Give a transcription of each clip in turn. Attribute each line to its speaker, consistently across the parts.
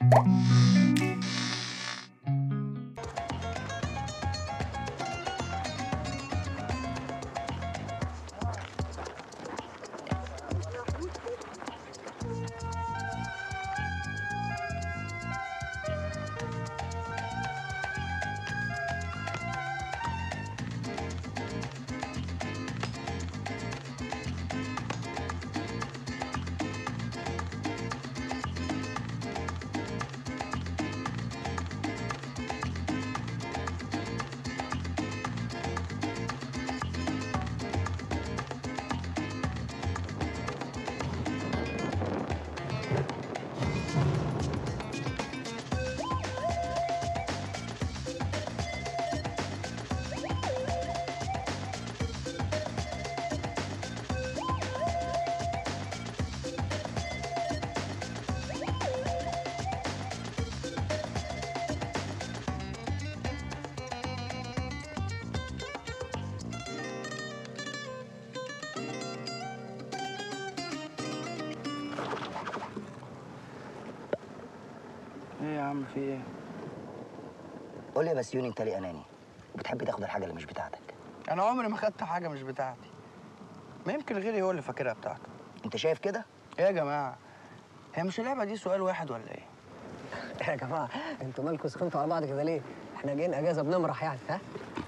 Speaker 1: ايه يا عم في ايه؟
Speaker 2: قول لي يا بسيوني انت ليه اناني بتحب تاخد الحاجه اللي مش بتاعتك
Speaker 1: انا عمري ما خدت حاجه مش بتاعتي ما يمكن غيري هو اللي فاكرها بتاعته
Speaker 2: انت شايف كده
Speaker 1: ايه يا جماعه هي مش اللعبه دي سؤال واحد ولا ايه
Speaker 3: يا جماعه انتوا مالكم سخنتوا على بعض كده ليه؟ احنا جايين اجازه بنمرح يعني ها؟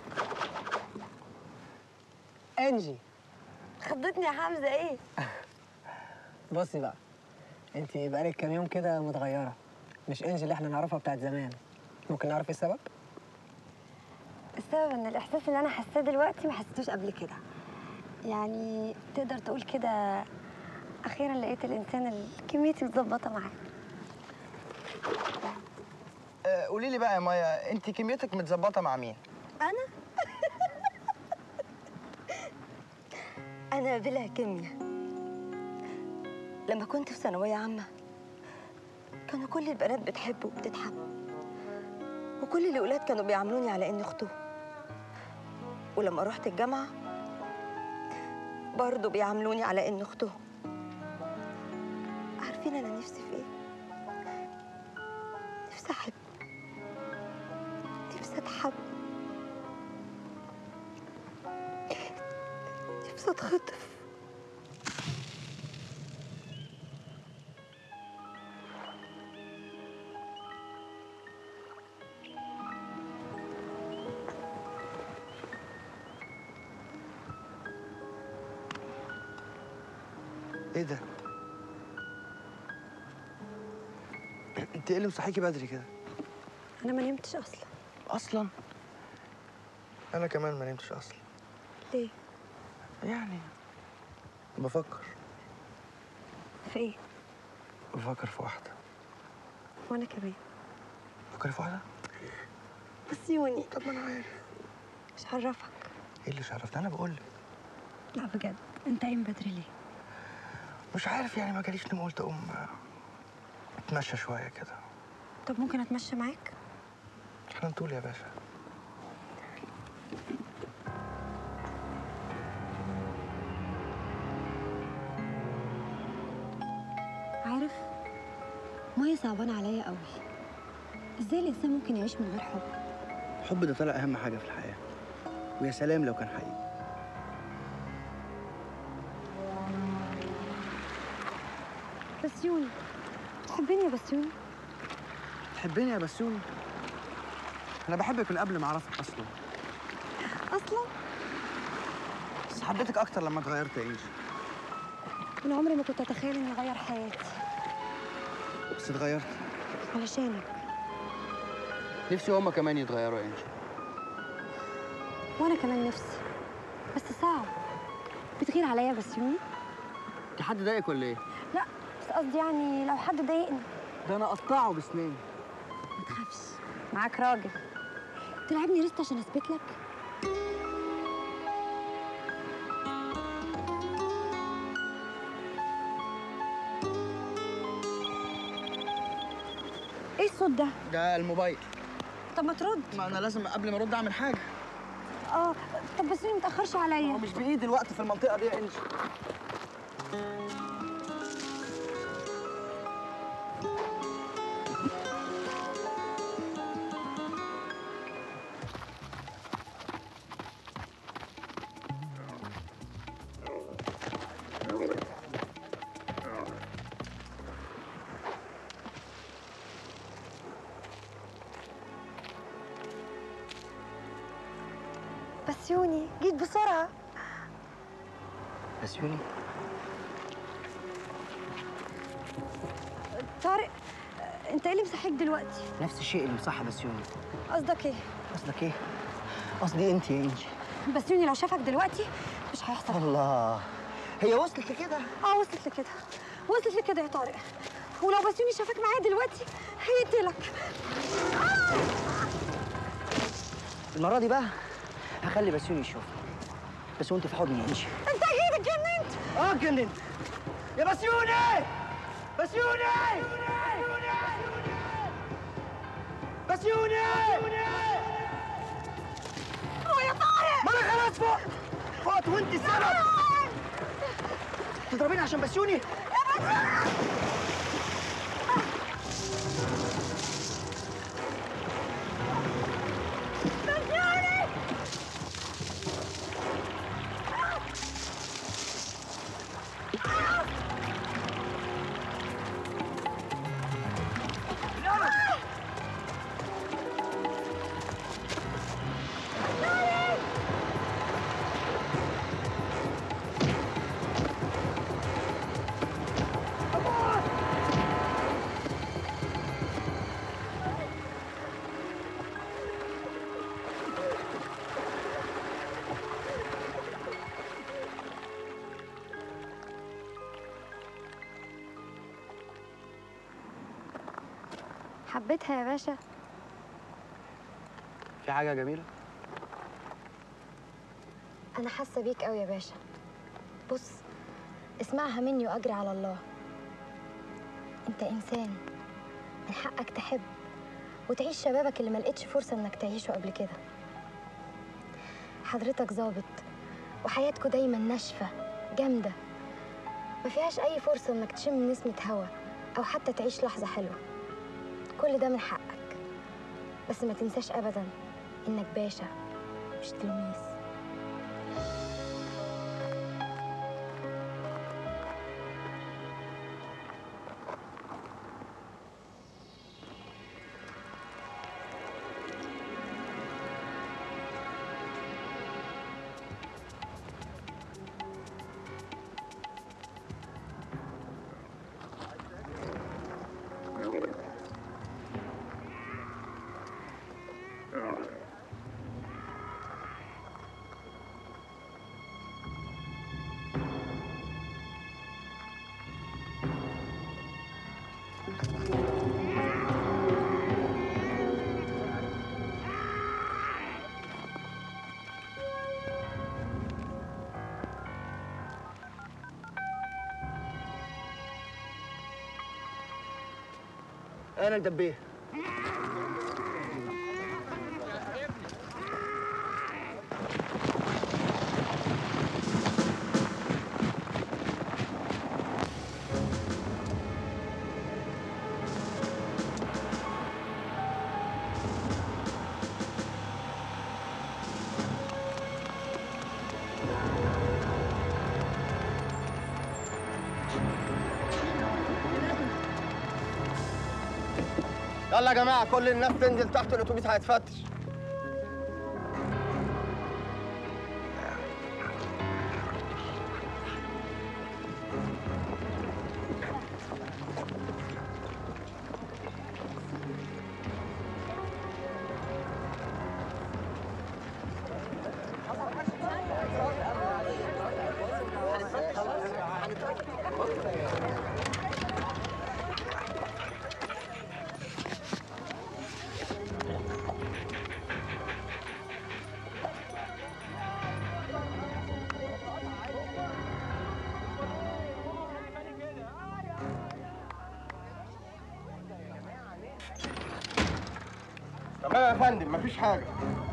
Speaker 3: انجي
Speaker 4: خضتني يا حمزه ايه
Speaker 3: بصي بقى انت بقالك كام يوم كده متغيره مش انجي اللي احنا نعرفها بتاعت زمان ممكن نعرف ايه السبب؟
Speaker 4: السبب ان الاحساس اللي انا حاساه دلوقتي ما حسيتوش قبل كده يعني تقدر تقول كده اخيرا لقيت الانسان اللي كميتي متظبطه معاه
Speaker 1: آه قولي لي بقى يا مايا انت كميتك متظبطه مع مين
Speaker 4: انا انا بلا كيمياء لما كنت في ثانويه عامه كانوا كل البنات بتحب وبتتحب وكل الولاد كانوا بيعاملوني على اني اختهم ولما رحت الجامعه برضه بيعاملوني على اني اختهم عارفين انا نفسي في ايه نفسي احب نفسي اتحب نفسي اتخطف
Speaker 1: ايه ده انت ايه اللي مصحيكي بدري كده
Speaker 4: انا ما نمتش اصلا
Speaker 1: اصلا انا كمان ما نمتش اصلا
Speaker 4: ليه
Speaker 1: يعني بفكر
Speaker 4: في ايه
Speaker 1: بفكر في واحده
Speaker 4: وانا كمان
Speaker 1: بفكر في واحده
Speaker 4: بس يوني
Speaker 1: طب ما انا عارف
Speaker 4: مش عرفك
Speaker 1: ايه اللي شرفتني انا بقول لك
Speaker 4: لا بجد انت قايم بدري ليه
Speaker 1: مش عارف يعني ما جاليش نوم قلت اقوم آه، اتمشى شويه كده
Speaker 4: طب ممكن اتمشى معاك
Speaker 1: احنا نطول يا باشا
Speaker 4: عارف مية صعبانة عليا قوي ازاي الانسان ممكن يعيش من غير حب
Speaker 1: الحب ده طلع اهم حاجه في الحياه ويا سلام لو كان حقيقي
Speaker 4: بسيوني تحبني يا بسيوني
Speaker 1: تحبني يا بسوني انا بحبك من قبل ما اعرفك اصلا
Speaker 4: اصلا
Speaker 1: بس حبيتك اكتر لما اتغيرت يا انجي
Speaker 4: انا عمري ما كنت اتخيل اني اغير حياتي
Speaker 1: بس اتغيرت
Speaker 4: علشانك
Speaker 1: نفسي هما كمان يتغيروا يا انجي
Speaker 4: وانا كمان نفسي بس صعب بتغير عليا يا بسيوني
Speaker 1: انت حد ضايقك ولا ايه؟
Speaker 4: لا بس قصدي يعني لو حد ضايقني
Speaker 1: ده انا اقطعه بسناني
Speaker 4: ما تخافش معاك راجل تلعبني ريست عشان اثبت لك ايه الصوت ده
Speaker 1: ده الموبايل
Speaker 4: طب ما ترد
Speaker 1: ما انا لازم قبل ما ارد اعمل حاجه
Speaker 4: اه طب بس ما تاخرش
Speaker 1: هو
Speaker 4: عليا
Speaker 1: مش بايدي الوقت في المنطقه دي يا انجي
Speaker 4: بسيوني جيت بسرعة
Speaker 2: بسيوني
Speaker 4: طارق انت ايه اللي مصحيك دلوقتي
Speaker 2: نفس الشيء اللي مصح بسيوني
Speaker 4: قصدك ايه
Speaker 2: قصدك ايه؟ قصدي انت يا انجي
Speaker 4: بسيوني لو شافك دلوقتي مش هيحصل
Speaker 2: الله هي وصلت لكده
Speaker 4: اه وصلت لكده وصلت لكده يا طارق ولو بسيوني شافك معايا دلوقتي هيقتلك
Speaker 2: المره دي بقى هخلي بسيوني يشوفني بس وانت في حضني يا انجي
Speaker 4: انت اكيد اتجننت
Speaker 2: اه اتجننت يا بسيوني بسيوني بسيوني
Speaker 4: هو يا طارق
Speaker 2: ما انا خلاص فقت فقت وانت السبب تضربيني عشان بسيوني
Speaker 4: حبيتها يا باشا
Speaker 1: في حاجه جميله
Speaker 4: انا حاسه بيك قوي يا باشا بص اسمعها مني واجري على الله انت انسان من حقك تحب وتعيش شبابك اللي ما لقيتش فرصه انك تعيشه قبل كده حضرتك ظابط وحياتكوا دايما ناشفه جامده ما فيهاش اي فرصه انك تشم نسمه هوا او حتى تعيش لحظه حلوه كل ده من حقك بس ما تنساش ابدا انك باشا مش تلميذ
Speaker 2: انا الدبيه
Speaker 1: يلا يا جماعه كل الناس تنزل تحت الاتوبيس هيتفتش تمام يا فندم مفيش حاجه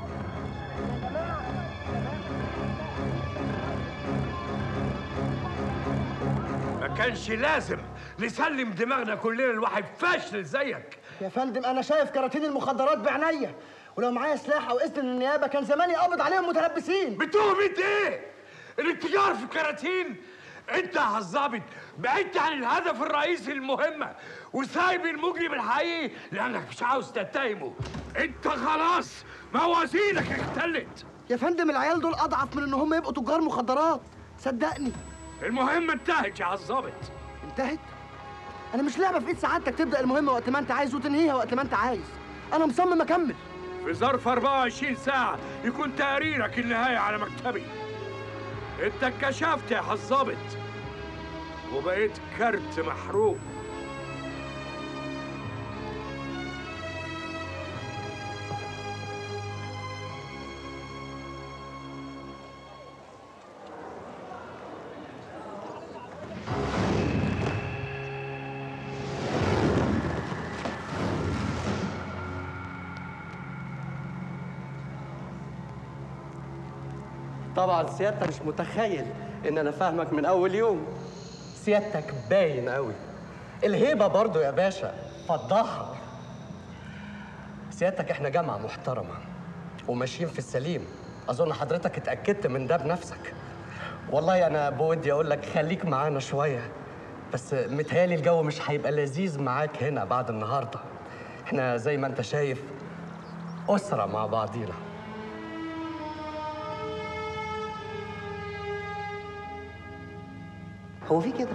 Speaker 5: ما كانش لازم نسلم دماغنا كلنا لواحد فاشل زيك
Speaker 6: يا فندم انا شايف كراتين المخدرات بعينيا ولو معايا سلاح او اذن من النيابه كان زماني قابض عليهم متلبسين
Speaker 5: بتهمة ايه؟ الاتجار في الكراتين انت يا الظابط بعدت عن الهدف الرئيسي للمهمة وسايب المجرم الحقيقي لانك مش عاوز تتهمه انت خلاص موازينك اختلت
Speaker 6: يا فندم العيال دول اضعف من ان هم يبقوا تجار مخدرات صدقني
Speaker 5: المهمة انتهت يا عالظابط
Speaker 6: انتهت انا مش لعبه في ايد سعادتك تبدا المهمه وقت ما انت عايز وتنهيها وقت ما انت عايز انا مصمم اكمل
Speaker 5: في ظرف 24 ساعة يكون تقريرك النهاية على مكتبي انت اتكشفت يا عالظابط وبقيت كارت محروق
Speaker 7: طبعا سيادتك مش متخيل ان انا فاهمك من اول يوم سيادتك باين قوي الهيبه برضو يا باشا فضحها سيادتك احنا جامعه محترمه وماشيين في السليم اظن حضرتك اتاكدت من ده بنفسك والله انا بودي اقول لك خليك معانا شويه بس متهيالي الجو مش هيبقى لذيذ معاك هنا بعد النهارده احنا زي ما انت شايف اسره مع بعضينا
Speaker 2: هو في كده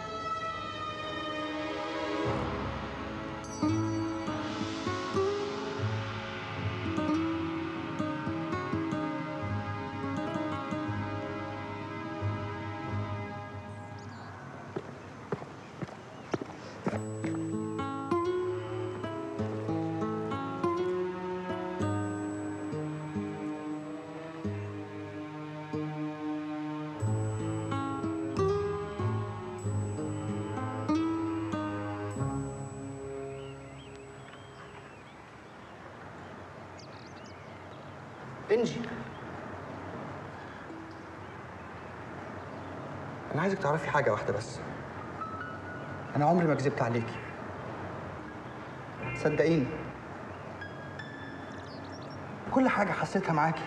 Speaker 1: انجي انا عايزك تعرفي حاجه واحده بس انا عمري ما كذبت عليكي صدقيني كل حاجه حسيتها معاكي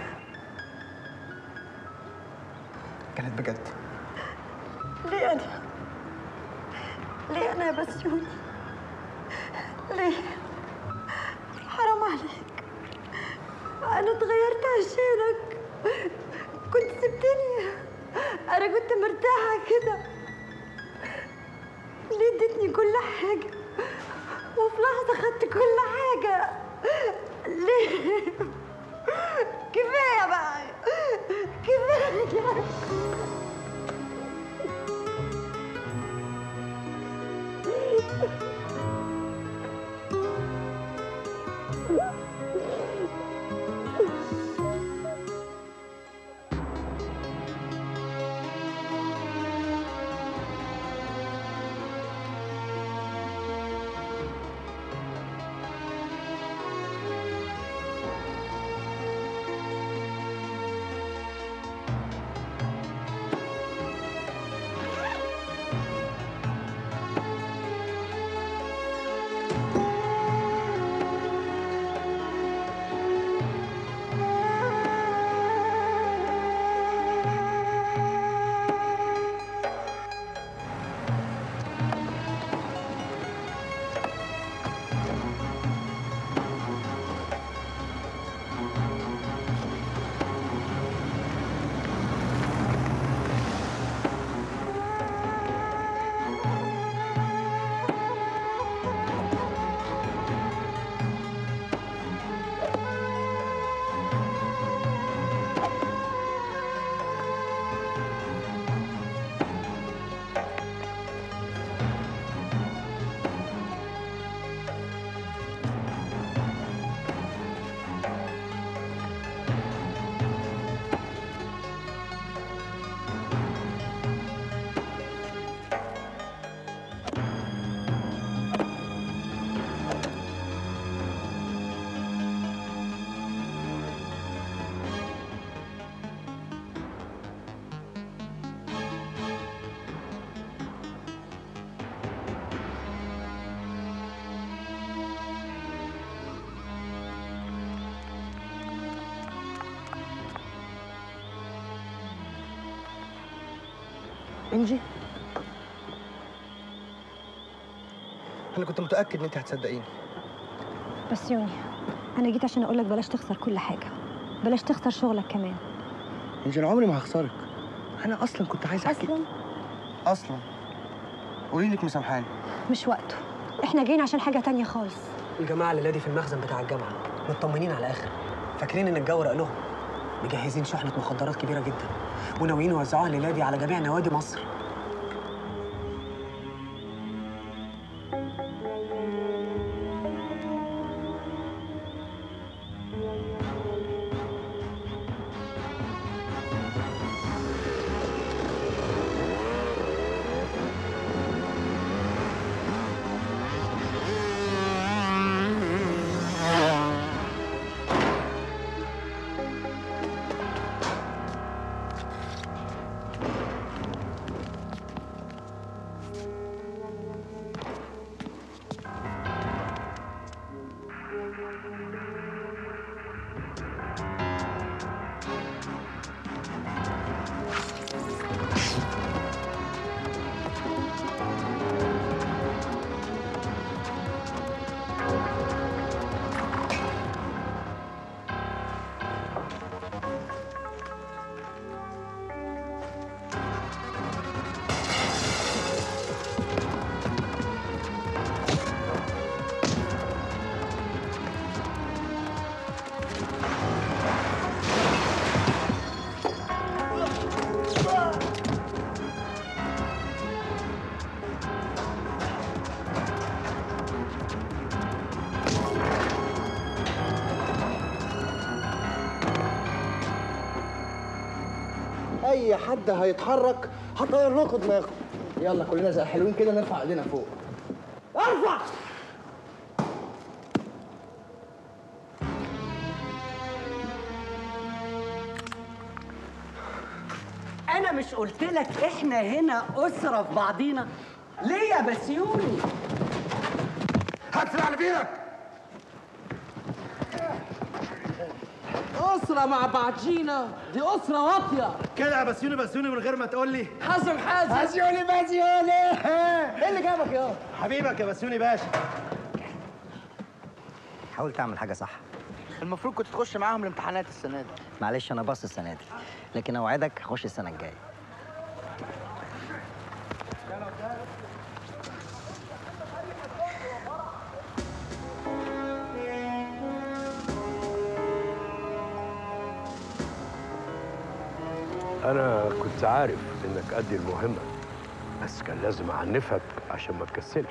Speaker 1: كانت بجد
Speaker 8: ليه أنا؟ ليه أنا يا بسيوني؟ ليه؟ حرام عليك أنا اتغيرت عشانك كنت سبتني أنا كنت مرتاحة كده ليه اديتني كل حاجة وفي لحظة خدت كل حاجة ليه؟ كفاية بقى كفاية
Speaker 6: انجي انا كنت متاكد ان انت هتصدقيني
Speaker 8: بس يوني انا جيت عشان اقول لك بلاش تخسر كل حاجه
Speaker 4: بلاش تخسر شغلك كمان
Speaker 1: انجل عمري ما هخسرك انا اصلا كنت عايز احكي
Speaker 4: اصلا
Speaker 1: اصلا قولي لك مسامحاني
Speaker 4: مش وقته احنا جايين عشان حاجه تانية خالص
Speaker 3: الجماعه اللي دي في المخزن بتاع الجامعه مطمنين على الاخر فاكرين ان الجو رق لهم مجهزين شحنه مخدرات كبيره جدا وناويين يوزعوها الليله دي على جميع نوادي مصر
Speaker 6: اي حد هيتحرك هطير لكم دماغه يلا كلنا زي حلوين كده نرفع ايدينا فوق ارفع
Speaker 9: انا مش قلت لك احنا هنا اسره في بعضينا ليه يا بسيوني
Speaker 5: هات سلاح اللي في ايدك
Speaker 9: اسره مع بعضينا دي اسره واطيه
Speaker 6: كده يا بسيوني بسيوني من غير ما تقول لي
Speaker 9: حازم حازم
Speaker 6: بسيوني بسيوني ايه اللي جابك يا حبيبك يا بسيوني باشا
Speaker 2: حاول تعمل حاجه صح
Speaker 6: المفروض كنت تخش معاهم الامتحانات السنه دي
Speaker 2: معلش انا باص السنه دي لكن اوعدك هخش السنه الجايه
Speaker 5: انا كنت عارف انك قد المهمه بس كان لازم اعنفك عشان ما تكسلش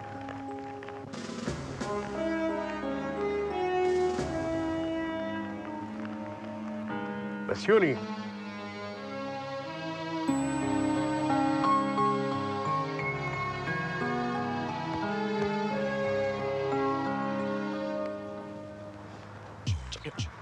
Speaker 5: بس يوني
Speaker 10: Check it.